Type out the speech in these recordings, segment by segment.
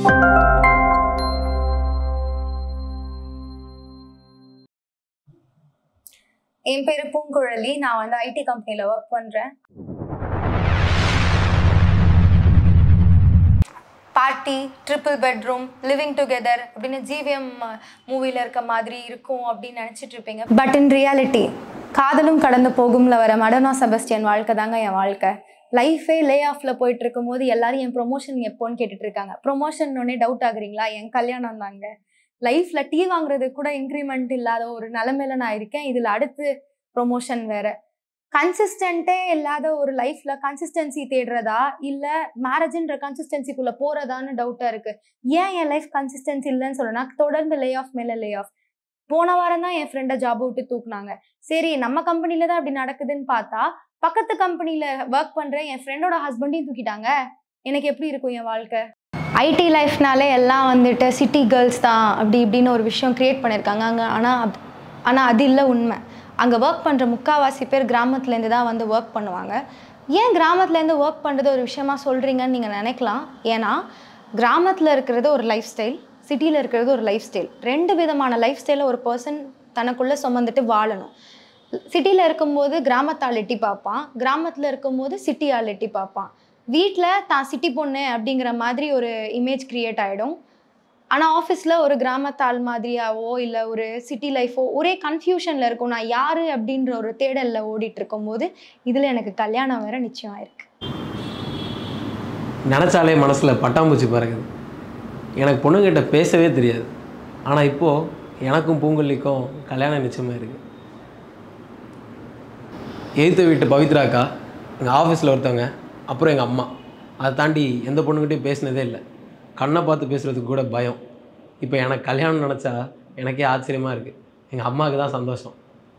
என் பேரு பூங்குழலி நான் வந்து ஐடி கம்பெனில ஒர்க் பண்றேன் party triple bedroom living together அப்படின்னு ஜிவிஎம் மூவில இருக்க மாதிரி இருக்கும் அப்படின்னு நினைச்சிட்டு இருப்பீங்க பட் இன் ரியாலிட்டி காதலும் கடந்து போகும்ல வர மடனா செபஸ்டியன் வாழ்க்கை தாங்க என் வாழ்க்கை லைஃபே லே ஆஃப்ல போயிட்டு இருக்கும்போது எல்லாரும் என் ப்ரொமோஷன் எப்போன்னு கேட்டுட்டு இருக்காங்க ப்ரொமோஷன் உடனே டவுட் ஆகுறீங்களா என் கல்யாணம் தாங்க லைஃப்ல டீ வாங்குறது கூட இன்க்ரிமெண்ட் இல்லாத ஒரு நிலைமையில நான் இருக்கேன் இதுல அடுத்து ப்ரொமோஷன் வேற கன்சிஸ்டன்ட்டே இல்லாத ஒரு லைஃப்ல கன்சிஸ்டன்சி தேடுறதா இல்ல மேரேஜ்ன்ற கன்சிஸ்டன்சிக்குள்ள போறதான்னு டவுட்டா இருக்கு ஏன் என் லைஃப் கன்சிஸ்டன்சி இல்லைன்னு சொல்லணும்னா தொடர்ந்து லே ஆஃப் மேல லே ஆஃப் போன வாரம் தான் என் ஃப்ரெண்டை ஜாப் விட்டு தூக்குனாங்க சரி நம்ம கம்பெனில தான் அப்படி நடக்குதுன்னு பார்த்தா பக்கத்து கம்பெனில ஒர்க் பண்ற என் ஃப்ரெண்டோட ஹஸ்பண்டையும் தூக்கிட்டாங்க எனக்கு எப்படி இருக்கும் என் வாழ்க்கை ஐடி லைஃப்னாலே எல்லாம் வந்துட்டு சிட்டி கேர்ள்ஸ் தான் அப்படி இப்படின்னு ஒரு விஷயம் கிரியேட் பண்ணியிருக்காங்க அங்கே ஆனால் ஆனால் அது இல்லை உண்மை அங்கே ஒர்க் பண்ணுற முக்காவாசி பேர் கிராமத்துலேருந்து தான் வந்து ஒர்க் பண்ணுவாங்க ஏன் கிராமத்துலேருந்து ஒர்க் பண்ணுறது ஒரு விஷயமா சொல்கிறீங்கன்னு நீங்கள் நினைக்கலாம் ஏன்னா கிராமத்தில் இருக்கிறது ஒரு லைஃப் ஸ்டைல் சிட்டியில் இருக்கிறது ஒரு லைஃப் ஸ்டைல் ரெண்டு விதமான லைஃப் ஸ்டைலில் ஒரு பர்சன் தனக்குள்ளே சுமந்துட்டு வாழணும் சிட்டியில் இருக்கும்போது கிராமத்தாள் எட்டி பார்ப்பான் கிராமத்தில் இருக்கும்போது சிட்டி ஆள் எட்டி பார்ப்பான் வீட்டில் தான் சிட்டி பொண்ணு அப்படிங்கிற மாதிரி ஒரு இமேஜ் க்ரியேட் ஆகிடும் ஆனால் ஆஃபீஸில் ஒரு கிராமத்தாள் மாதிரியாவோ இல்லை ஒரு சிட்டி லைஃபோ ஒரே கன்ஃபியூஷனில் இருக்கும் நான் யார் அப்படின்ற ஒரு தேடலில் ஓடிட்டு இருக்கும்போது இதில் எனக்கு கல்யாணம் வேற நிச்சயம் ஆயிருக்கு நினச்சாலே மனசில் பட்டாம்பூச்சி பறக்குது எனக்கு பொண்ணுங்கிட்ட பேசவே தெரியாது ஆனால் இப்போது எனக்கும் பூங்குல்லிக்கும் கல்யாணம் நிச்சயமாக இருக்குது எய்த்த வீட்டு பவித்ராக்கா எங்கள் ஆஃபீஸில் ஒருத்தவங்க அப்புறம் எங்கள் அம்மா அதை தாண்டி எந்த பொண்ணுக்கிட்டையும் பேசினதே இல்லை கண்ணை பார்த்து பேசுகிறதுக்கு கூட பயம் இப்போ எனக்கு கல்யாணம் நினச்சா எனக்கே ஆச்சரியமாக இருக்குது எங்கள் அம்மாவுக்கு தான் சந்தோஷம்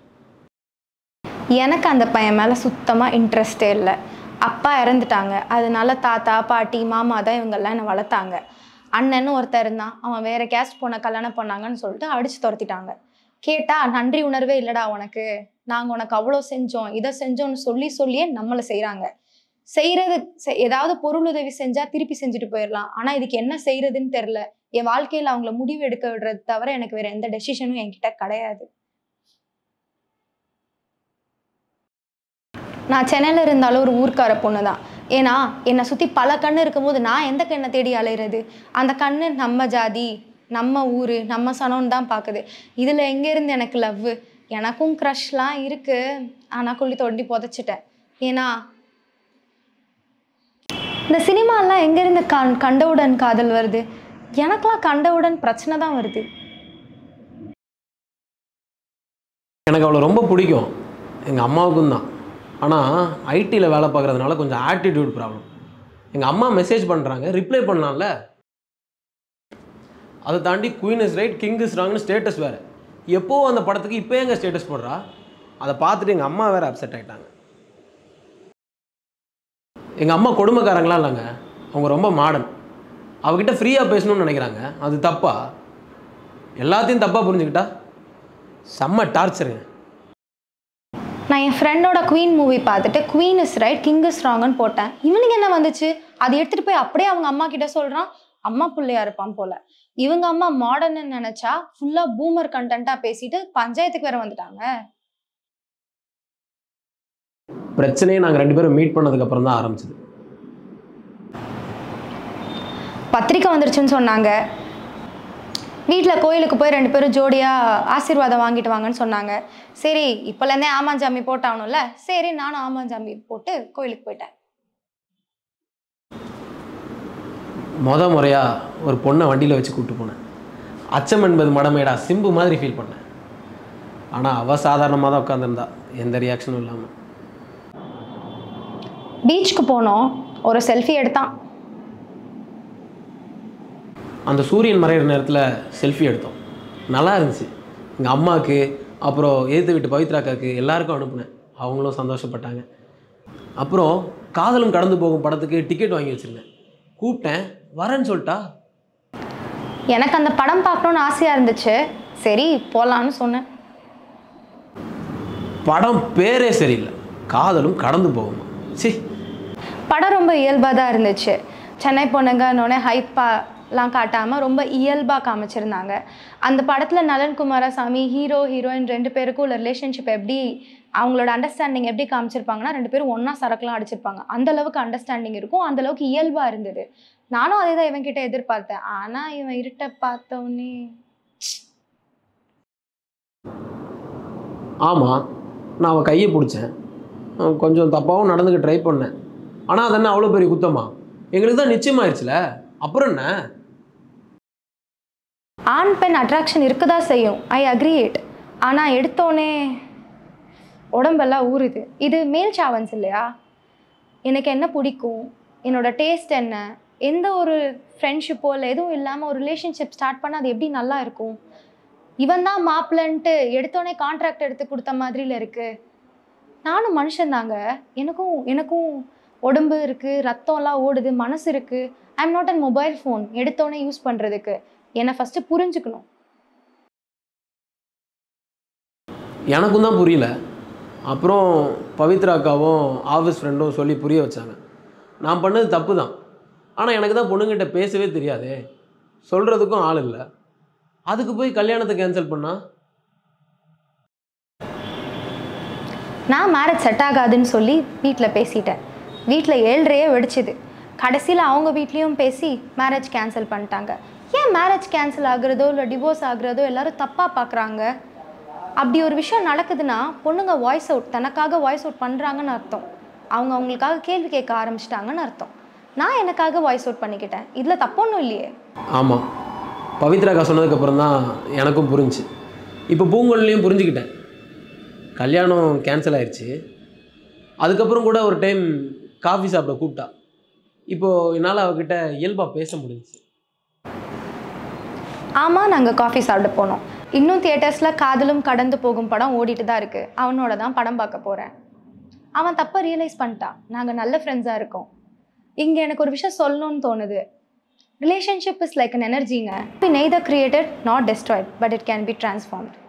எனக்கு அந்த பையன் மேலே சுத்தமாக இன்ட்ரெஸ்டே இல்லை அப்பா இறந்துட்டாங்க அதனால தாத்தா பாட்டி மாமா தான் இவங்கெல்லாம் என்னை வளர்த்தாங்க அண்ணன்னு ஒருத்தர் இருந்தான் அவன் வேற கேஸ்ட் பொண்ணை கல்யாணம் பண்ணாங்கன்னு சொல்லிட்டு அடிச்சு துரத்திட்டாங்க கேட்டா நன்றி உணர்வே இல்லடா உனக்கு நாங்கள் உனக்கு அவ்வளோ செஞ்சோம் இதை செஞ்சோம்னு சொல்லி சொல்லியே நம்மளை செய்கிறாங்க செய்யறது செ- ஏதாவது பொருள் உதவி செஞ்சா திருப்பி செஞ்சுட்டு போயிடலாம் ஆனா இதுக்கு என்ன செய்யறதுன்னு தெரியல என் வாழ்க்கையில அவங்கள முடிவு எடுக்க விடுறது தவிர எனக்கு வேற எந்த டெசிஷனும் என்கிட்ட கிடையாது நான் சென்னையில் இருந்தாலும் ஒரு ஊர்க்கார பொண்ணு தான் ஏன்னா என்னை சுற்றி பல கண்ணு இருக்கும்போது நான் எந்த கண்ணை தேடி அலையிறது அந்த கண்ணு நம்ம ஜாதி நம்ம ஊர் நம்ம சனம்னு தான் பார்க்குது இதில் எங்கேருந்து எனக்கு லவ் எனக்கும் க்ரஷ்லாம் இருக்குது ஆனால் குள்ளி தொண்டி புதைச்சிட்டேன் ஏன்னா இந்த சினிமாலாம் எங்கேருந்து கண் கண்டவுடன் காதல் வருது எனக்கெல்லாம் கண்டவுடன் பிரச்சனை தான் வருது எனக்கு அவளை ரொம்ப பிடிக்கும் எங்கள் அம்மாவுக்கும் தான் ஆனால் ஐடியில் வேலை பார்க்குறதுனால கொஞ்சம் ஆட்டிடியூட் ப்ராப்ளம் எங்கள் அம்மா மெசேஜ் பண்ணுறாங்க ரிப்ளை பண்ணலாம்ல அதை தாண்டி queen is right king is ராங்னு ஸ்டேட்டஸ் வேறு எப்போ அந்த படத்துக்கு இப்போ எங்கள் ஸ்டேட்டஸ் போடுறா அதை பார்த்துட்டு எங்கள் அம்மா வேறு அப்செட் ஆகிட்டாங்க எங்கள் அம்மா கொடுமைக்காரங்களாம் இல்லைங்க அவங்க ரொம்ப மாடர்ன் அவகிட்ட ஃப்ரீயாக பேசணும்னு நினைக்கிறாங்க அது தப்பா எல்லாத்தையும் தப்பாக புரிஞ்சுக்கிட்டா செம்ம டார்ச்சருங்க நான் என் ஃப்ரெண்டோட குவீன் மூவி பார்த்துட்டு queen is right king is ராங்னு போட்டேன் இவனுக்கு என்ன வந்துச்சு அதை எடுத்துட்டு போய் அப்படியே அவங்க அம்மா கிட்ட சொல்றான் அம்மா பிள்ளையா இருப்பான் போல இவங்க அம்மா மாடர்ன்னு நினைச்சா ஃபுல்லா பூமர் கண்டென்ட்டா பேசிட்டு பஞ்சாயத்துக்கு வேற வந்துட்டாங்க பிரச்சனையை நாங்கள் ரெண்டு பேரும் மீட் பண்ணதுக்கப்புறம் தான் ஆரம்பிச்சது பத்திரிக்கை வந்துருச்சுன்னு சொன்னாங்க வீட்டில் கோயிலுக்கு போய் ரெண்டு பேரும் ஜோடியாக ஆசீர்வாதம் வாங்கிட்டு வாங்கன்னு சொன்னாங்க சரி இப்போலேருந்தே ஆமாஞ்சாமி போட்டாகணும்ல சரி நானும் ஆமாஞ்சாமி போட்டு கோயிலுக்கு போயிட்டேன் முத முறையாக ஒரு பொண்ணை வண்டியில் வச்சு கூப்பிட்டு போனேன் அச்சம் என்பது மடமேடா சிம்பு மாதிரி ஃபீல் பண்ணேன் ஆனால் அவள் சாதாரணமாக தான் உட்காந்துருந்தா எந்த ரியாக்ஷனும் இல்லாமல் பீச்சுக்கு போனோம் ஒரு செல்ஃபி எடுத்தான் அந்த சூரியன் மறையிற நேரத்தில் செல்ஃபி எடுத்தோம் நல்லா இருந்துச்சு எங்கள் அம்மாவுக்கு அப்புறம் ஏற்று வீட்டு பவித்ராக்காக்கு எல்லாருக்கும் அனுப்புனேன் அவங்களும் சந்தோஷப்பட்டாங்க அப்புறம் காதலும் கடந்து போகும் படத்துக்கு டிக்கெட் வாங்கி வச்சுருந்தேன் கூப்பிட்டேன் வரேன்னு சொல்லிட்டா எனக்கு அந்த படம் பார்க்கணுன்னு ஆசையாக இருந்துச்சு சரி போகலான்னு சொன்னேன் படம் பேரே சரியில்லை காதலும் கடந்து போகுமா சி படம் ரொம்ப இயல்பாக தான் இருந்துச்சு சென்னை பொண்ணுங்கன்னொடனே ஹைப்பா லாம் காட்டாமல் ரொம்ப இயல்பாக காமிச்சிருந்தாங்க அந்த படத்தில் நலன் குமாரசாமி ஹீரோ ஹீரோயின் ரெண்டு பேருக்கும் உள்ள ரிலேஷன்ஷிப் எப்படி அவங்களோட அண்டர்ஸ்டாண்டிங் எப்படி காமிச்சிருப்பாங்கன்னா ரெண்டு பேரும் ஒன்றா சரக்குலாம் அடிச்சிருப்பாங்க அந்த அளவுக்கு அண்டர்ஸ்டாண்டிங் இருக்கும் அந்த அளவுக்கு இயல்பாக இருந்தது நானும் அதே தான் இவன்கிட்ட எதிர்பார்த்தேன் ஆனால் இவன் இருட்டை பார்த்தோன்னே ஆமாம் நான் அவள் கையை பிடிச்சேன் அஹ் கொஞ்சம் தப்பாகவும் நடந்துக்க ட்ரை பண்ணேன் ஆனால் அது என்ன அவ்வளோ பெரிய குத்தமா எங்களுக்கு தான் நிச்சயமாயிருச்சுல அப்புறம் என்ன ஆண் பெண் அட்ராக்ஷன் இருக்க தான் செய்யும் ஐ அக்ரியேட் ஆனால் எடுத்தோடனே உடம்பெல்லாம் ஊறுது இது மேல் சாவன்ஸ் இல்லையா எனக்கு என்ன பிடிக்கும் என்னோட டேஸ்ட் என்ன எந்த ஒரு ஃப்ரெண்ட்ஷிப்போ இல்லை எதுவும் இல்லாமல் ஒரு ரிலேஷன்ஷிப் ஸ்டார்ட் பண்ணால் அது எப்படி நல்லா இருக்கும் இவன் தான் மாப்பிள்ளன்ட்டு எடுத்தோடனே கான்ட்ராக்ட் எடுத்து கொடுத்த மாதிரில இருக்கு நானும் மனுஷன்தாங்க எனக்கும் எனக்கும் உடம்பு இருக்குது ரத்தம்லாம் ஓடுது மனசு இருக்குது I am not an mobile phone எடுத்தோடனே யூஸ் பண்ணுறதுக்கு என்னை ஃபஸ்ட்டு புரிஞ்சுக்கணும் எனக்கும் தான் புரியல அப்புறம் பவித்ரா அக்காவும் ஆஃபீஸ் ஃப்ரெண்டும் சொல்லி புரிய வச்சாங்க நான் பண்ணது தப்பு தான் ஆனால் எனக்கு தான் பொண்ணுங்கிட்ட பேசவே தெரியாதே சொல்கிறதுக்கும் ஆள் இல்லை அதுக்கு போய் கல்யாணத்தை கேன்சல் பண்ணா நான் மேரேஜ் செட் ஆகாதுன்னு சொல்லி வீட்டில் பேசிட்டேன் வீட்டில் ஏழ்றையே வெடிச்சுது கடைசியில் அவங்க வீட்லேயும் பேசி மேரேஜ் கேன்சல் பண்ணிட்டாங்க ஏன் மேரேஜ் கேன்சல் ஆகுறதோ இல்லை டிவோர்ஸ் ஆகுறதோ எல்லாரும் தப்பாக பார்க்குறாங்க அப்படி ஒரு விஷயம் நடக்குதுன்னா பொண்ணுங்க வாய்ஸ் அவுட் தனக்காக வாய்ஸ் அவுட் பண்ணுறாங்கன்னு அர்த்தம் அவங்க அவங்களுக்காக கேள்வி கேட்க ஆரம்பிச்சிட்டாங்கன்னு அர்த்தம் நான் எனக்காக வாய்ஸ் அவுட் பண்ணிக்கிட்டேன் இதில் தப்பொன்றும் இல்லையே ஆமாம் பவித்ரா அக்கா சொன்னதுக்கப்புறம் தான் எனக்கும் புரிஞ்சுச்சு இப்போ பூங்கொல்லையும் புரிஞ்சுக்கிட்டேன் கல்யாணம் கேன்சல் ஆயிடுச்சு அதுக்கப்புறம் கூட ஒரு டைம் காஃபி சாப்பிட கூப்பிட்டா இப்போது என்னால் அவகிட்ட இயல்பாக பேச முடிஞ்சுச்சு ஆமாம் நாங்கள் காஃபி சாப்பிட போனோம் இன்னும் தியேட்டர்ஸில் காதலும் கடந்து போகும் படம் ஓடிட்டு தான் இருக்குது அவனோட தான் படம் பார்க்க போகிறேன் அவன் தப்பை ரியலைஸ் பண்ணிட்டான் நாங்கள் நல்ல ஃப்ரெண்ட்ஸாக இருக்கோம் இங்கே எனக்கு ஒரு விஷயம் சொல்லணும்னு தோணுது ரிலேஷன்ஷிப் இஸ் லைக் அன் எனர்ஜிங்க neither created not destroyed but it can be transformed